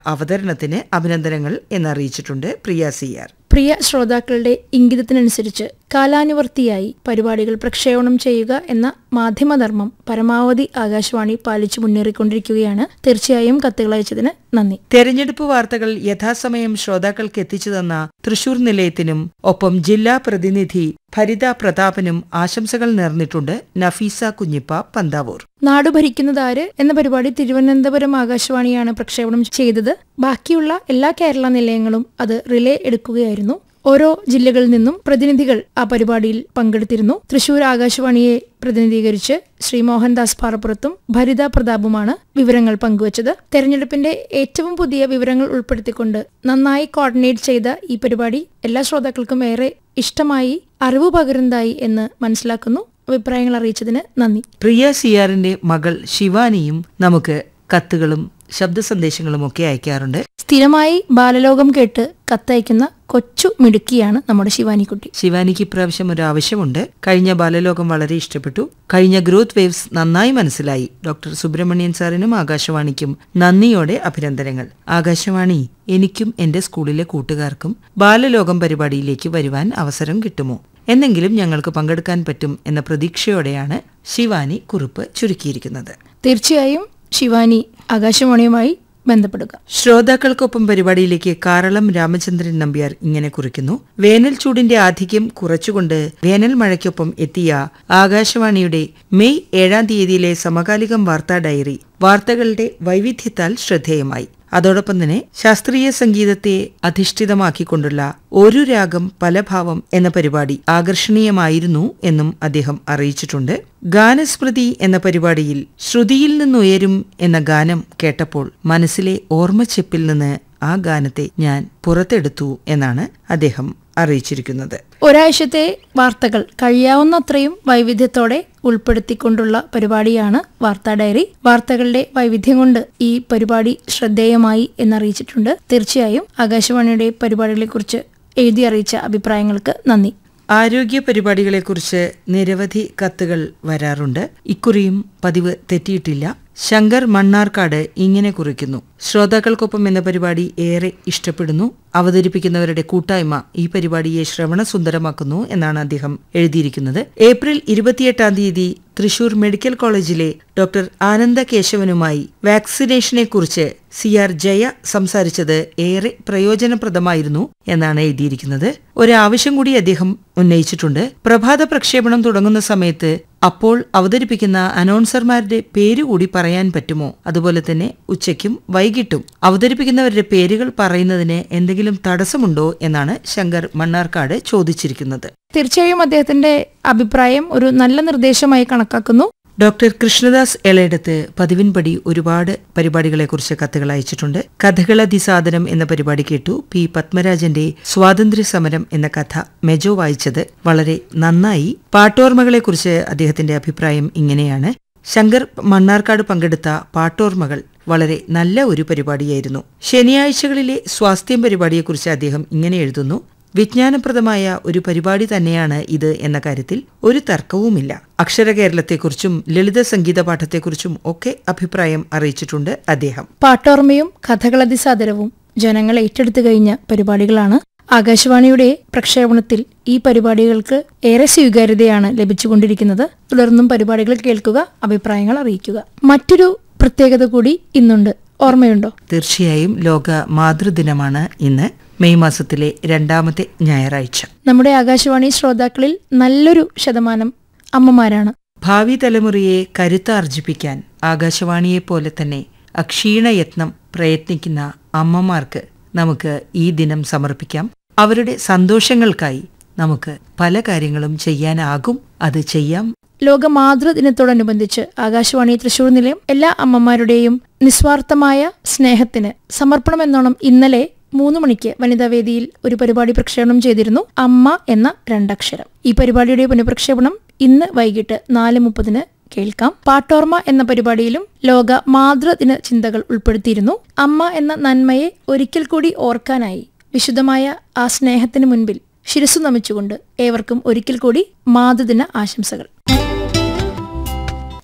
അവതരണത്തിന് അഭിനന്ദനങ്ങൾ എന്നറിയിച്ചിട്ടുണ്ട് പ്രിയ C R പ്രിയ ശ്രോതാക്കളുടെ ഇംഗിതത്തിനനുസരിച്ച് കാലാനുവർത്തിയായി പരിപാടികൾ പ്രക്ഷേപണം ചെയ്യുക എന്ന മാധ്യമധർമ്മം പരമാവധി ആകാശവാണി പാലിച്ചു മുന്നേറിക്കൊണ്ടിരിക്കുകയാണ് തീർച്ചയായും കത്തുകൾ അയച്ചതിന് നന്ദി തെരഞ്ഞെടുപ്പ് വാർത്തകൾ യഥാസമയം ശ്രോതാക്കൾക്ക് എത്തിച്ചു തന്ന തൃശൂർ നിലയത്തിനും ഒപ്പം ജില്ലാ പ്രതിനിധി ഭരിത പ്രതാപനും ആശംസകൾ നേർന്നിട്ടുണ്ട് നഫീസ കുഞ്ഞിപ്പ പന്താവൂർ നാടു ഭരിക്കുന്നതാര് എന്ന പരിപാടി തിരുവനന്തപുരം ആകാശവാണിയാണ് പ്രക്ഷേപണം ചെയ്തത് ബാക്കിയുള്ള എല്ലാ കേരള നിലയങ്ങളും അത് റിലേ എടുക്കുകയായിരുന്നു ഓരോ ജില്ലകളിൽ നിന്നും പ്രതിനിധികൾ ആ പരിപാടിയിൽ പങ്കെടുത്തിരുന്നു തൃശൂർ ആകാശവാണിയെ പ്രതിനിധീകരിച്ച് ശ്രീ മോഹൻദാസ് പാറപ്പുറത്തും ഭരിത പ്രതാപുമാണ് വിവരങ്ങൾ പങ്കുവച്ചത് തെരഞ്ഞെടുപ്പിന്റെ ഏറ്റവും പുതിയ വിവരങ്ങൾ ഉൾപ്പെടുത്തിക്കൊണ്ട് നന്നായി കോർഡിനേറ്റ് ചെയ്ത ഈ പരിപാടി എല്ലാ ശ്രോതാക്കൾക്കും ഏറെ ഇഷ്ടമായി അറിവ് പകരുന്നതായി എന്ന് മനസ്സിലാക്കുന്നു അഭിപ്രായങ്ങൾ അറിയിച്ചതിന് നന്ദി പ്രിയ സിയാറിന്റെ മകൾ ശിവാനിയും നമുക്ക് കത്തുകളും ശബ്ദ സന്ദേശങ്ങളും ഒക്കെ അയക്കാറുണ്ട് സ്ഥിരമായി ബാലലോകം കേട്ട് കത്തയക്കുന്ന കൊച്ചു മിടുക്കിയാണ് നമ്മുടെ ശിവാനിക്കുട്ടി ശിവാനിക്ക് ഇപ്രാവശ്യം ഒരു ആവശ്യമുണ്ട് കഴിഞ്ഞ ബാലലോകം വളരെ ഇഷ്ടപ്പെട്ടു കഴിഞ്ഞ ഗ്രോത്ത് വേവ്സ് നന്നായി മനസ്സിലായി ഡോക്ടർ സുബ്രഹ്മണ്യൻ സാറിനും ആകാശവാണിക്കും നന്ദിയോടെ അഭിനന്ദനങ്ങൾ ആകാശവാണി എനിക്കും എന്റെ സ്കൂളിലെ കൂട്ടുകാർക്കും ബാലലോകം പരിപാടിയിലേക്ക് വരുവാൻ അവസരം കിട്ടുമോ എന്നെങ്കിലും ഞങ്ങൾക്ക് പങ്കെടുക്കാൻ പറ്റും എന്ന പ്രതീക്ഷയോടെയാണ് ശിവാനി കുറിപ്പ് ചുരുക്കിയിരിക്കുന്നത് തീർച്ചയായും ശിവാനി ആകാശവാണിയുമായി ബന്ധപ്പെടുക ശ്രോതാക്കൾക്കൊപ്പം പരിപാടിയിലേക്ക് കാരളം രാമചന്ദ്രൻ നമ്പ്യാർ ഇങ്ങനെ കുറിക്കുന്നു വേനൽ ചൂടിന്റെ ആധിക്യം കുറച്ചുകൊണ്ട് വേനൽ മഴയ്ക്കൊപ്പം എത്തിയ ആകാശവാണിയുടെ മെയ് ഏഴാം തീയതിയിലെ സമകാലികം വാർത്താ ഡയറി വാർത്തകളുടെ വൈവിധ്യത്താൽ ശ്രദ്ധേയമായി അതോടൊപ്പം തന്നെ ശാസ്ത്രീയ സംഗീതത്തെ അധിഷ്ഠിതമാക്കിക്കൊണ്ടുള്ള ഒരു രാഗം പലഭാവം എന്ന പരിപാടി ആകർഷണീയമായിരുന്നു എന്നും അദ്ദേഹം അറിയിച്ചിട്ടുണ്ട് ഗാനസ്മൃതി എന്ന പരിപാടിയിൽ ശ്രുതിയിൽ നിന്നുയരും എന്ന ഗാനം കേട്ടപ്പോൾ മനസ്സിലെ ഓർമ്മച്ചെപ്പിൽ നിന്ന് ആ ഗാനത്തെ ഞാൻ പുറത്തെടുത്തു എന്നാണ് അദ്ദേഹം അറിയിച്ചിരിക്കുന്നത് ഒരാഴ്ചത്തെ വാർത്തകൾ കഴിയാവുന്നത്രയും വൈവിധ്യത്തോടെ ഉൾപ്പെടുത്തിക്കൊണ്ടുള്ള പരിപാടിയാണ് വാർത്താ ഡയറി വാർത്തകളുടെ വൈവിധ്യം കൊണ്ട് ഈ പരിപാടി ശ്രദ്ധേയമായി എന്നറിയിച്ചിട്ടുണ്ട് തീർച്ചയായും ആകാശവാണിയുടെ പരിപാടികളെക്കുറിച്ച് എഴുതി അറിയിച്ച അഭിപ്രായങ്ങൾക്ക് നന്ദി ആരോഗ്യ പരിപാടികളെക്കുറിച്ച് നിരവധി കത്തുകൾ വരാറുണ്ട് ഇക്കുറിയും പതിവ് തെറ്റിയിട്ടില്ല ശങ്കർ മണ്ണാർക്കാട് ഇങ്ങനെ കുറിക്കുന്നു ശ്രോതാക്കൾക്കൊപ്പം എന്ന പരിപാടി ഏറെ ഇഷ്ടപ്പെടുന്നു അവതരിപ്പിക്കുന്നവരുടെ കൂട്ടായ്മ ഈ പരിപാടിയെ ശ്രവണസുന്ദരമാക്കുന്നു എന്നാണ് അദ്ദേഹം എഴുതിയിരിക്കുന്നത് ഏപ്രിൽ ഇരുപത്തിയെട്ടാം തീയതി തൃശൂർ മെഡിക്കൽ കോളേജിലെ ഡോക്ടർ ആനന്ദ കേശവനുമായി വാക്സിനേഷനെ കുറിച്ച് സി ആർ ജയ സംസാരിച്ചത് ഏറെ പ്രയോജനപ്രദമായിരുന്നു എന്നാണ് എഴുതിയിരിക്കുന്നത് ഒരാവശ്യം കൂടി അദ്ദേഹം ഉന്നയിച്ചിട്ടുണ്ട് പ്രഭാത പ്രക്ഷേപണം തുടങ്ങുന്ന സമയത്ത് അപ്പോൾ അവതരിപ്പിക്കുന്ന അനൗൺസർമാരുടെ പേര് കൂടി പറയാൻ പറ്റുമോ അതുപോലെ തന്നെ ഉച്ചയ്ക്കും വൈകിട്ടും അവതരിപ്പിക്കുന്നവരുടെ പേരുകൾ പറയുന്നതിന് എന്തെങ്കിലും തടസ്സമുണ്ടോ എന്നാണ് ശങ്കർ മണ്ണാർക്കാട് ചോദിച്ചിരിക്കുന്നത് തീർച്ചയായും അദ്ദേഹത്തിന്റെ അഭിപ്രായം ഒരു നല്ല നിർദ്ദേശമായി കണക്കാക്കുന്നു ഡോക്ടർ കൃഷ്ണദാസ് എളയിടത്ത് പതിവിൻപടി ഒരുപാട് പരിപാടികളെക്കുറിച്ച് കത്തുകൾ അയച്ചിട്ടുണ്ട് കഥകളതിസാദനം എന്ന പരിപാടി കേട്ടു പി പത്മരാജന്റെ സ്വാതന്ത്ര്യ സമരം എന്ന കഥ മെജോ വായിച്ചത് വളരെ നന്നായി പാട്ടോർമകളെക്കുറിച്ച് അദ്ദേഹത്തിന്റെ അഭിപ്രായം ഇങ്ങനെയാണ് ശങ്കർ മണ്ണാർക്കാട് പങ്കെടുത്ത പാട്ടോർമകൾ വളരെ നല്ല ഒരു പരിപാടിയായിരുന്നു ശനിയാഴ്ചകളിലെ സ്വാസ്ഥ്യം പരിപാടിയെക്കുറിച്ച് അദ്ദേഹം ഇങ്ങനെ എഴുതുന്നു വിജ്ഞാനപ്രദമായ ഒരു പരിപാടി തന്നെയാണ് ഇത് എന്ന കാര്യത്തിൽ ഒരു തർക്കവുമില്ല അക്ഷര കേരളത്തെക്കുറിച്ചും ലളിത സംഗീത പാഠത്തെക്കുറിച്ചും ഒക്കെ അഭിപ്രായം അറിയിച്ചിട്ടുണ്ട് അദ്ദേഹം പാട്ടോർമ്മയും കഥകളതിസാദരവും ജനങ്ങൾ ഏറ്റെടുത്തു കഴിഞ്ഞ പരിപാടികളാണ് ആകാശവാണിയുടെ പ്രക്ഷേപണത്തിൽ ഈ പരിപാടികൾക്ക് ഏറെ സ്വീകാര്യതയാണ് ലഭിച്ചുകൊണ്ടിരിക്കുന്നത് തുടർന്നും പരിപാടികൾ കേൾക്കുക അഭിപ്രായങ്ങൾ അറിയിക്കുക മറ്റൊരു പ്രത്യേകത കൂടി ഇന്നുണ്ട് ഓർമ്മയുണ്ടോ തീർച്ചയായും ലോക മാതൃദിനമാണ് ഇന്ന് മെയ് മാസത്തിലെ രണ്ടാമത്തെ ഞായറാഴ്ച നമ്മുടെ ആകാശവാണി ശ്രോതാക്കളിൽ നല്ലൊരു ശതമാനം അമ്മമാരാണ് ഭാവി തലമുറയെ കരുത്താർജിപ്പിക്കാൻ ആകാശവാണിയെപ്പോലെ തന്നെ അക്ഷീണയത്നം പ്രയത്നിക്കുന്ന അമ്മമാർക്ക് നമുക്ക് ഈ ദിനം സമർപ്പിക്കാം അവരുടെ സന്തോഷങ്ങൾക്കായി നമുക്ക് പല കാര്യങ്ങളും ചെയ്യാനാകും അത് ചെയ്യാം ലോക മാതൃദിനത്തോടനുബന്ധിച്ച് ആകാശവാണി തൃശൂർ നിലയം എല്ലാ അമ്മമാരുടെയും നിസ്വാർത്ഥമായ സ്നേഹത്തിന് സമർപ്പണമെന്നോണം ഇന്നലെ മൂന്ന് മണിക്ക് വനിതാവേദിയിൽ ഒരു പരിപാടി പ്രക്ഷേപണം ചെയ്തിരുന്നു അമ്മ എന്ന രണ്ടക്ഷരം ഈ പരിപാടിയുടെ പുനഃപ്രക്ഷേപണം ഇന്ന് വൈകിട്ട് നാല് മുപ്പതിന് കേൾക്കാം പാട്ടോർമ എന്ന പരിപാടിയിലും ലോക മാതൃദിന ചിന്തകൾ ഉൾപ്പെടുത്തിയിരുന്നു അമ്മ എന്ന നന്മയെ ഒരിക്കൽ കൂടി ഓർക്കാനായി വിശുദ്ധമായ ആ സ്നേഹത്തിന് മുൻപിൽ ശിരസു നമിച്ചുകൊണ്ട് ഏവർക്കും ഒരിക്കൽ കൂടി മാതൃദിന ആശംസകൾ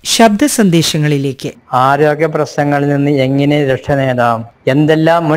ശബ്ദ സന്ദേശങ്ങളിലേക്ക് ആരോഗ്യ പ്രശ്നങ്ങളിൽ നിന്ന് എങ്ങനെ രക്ഷ നേടാം എന്തെല്ലാം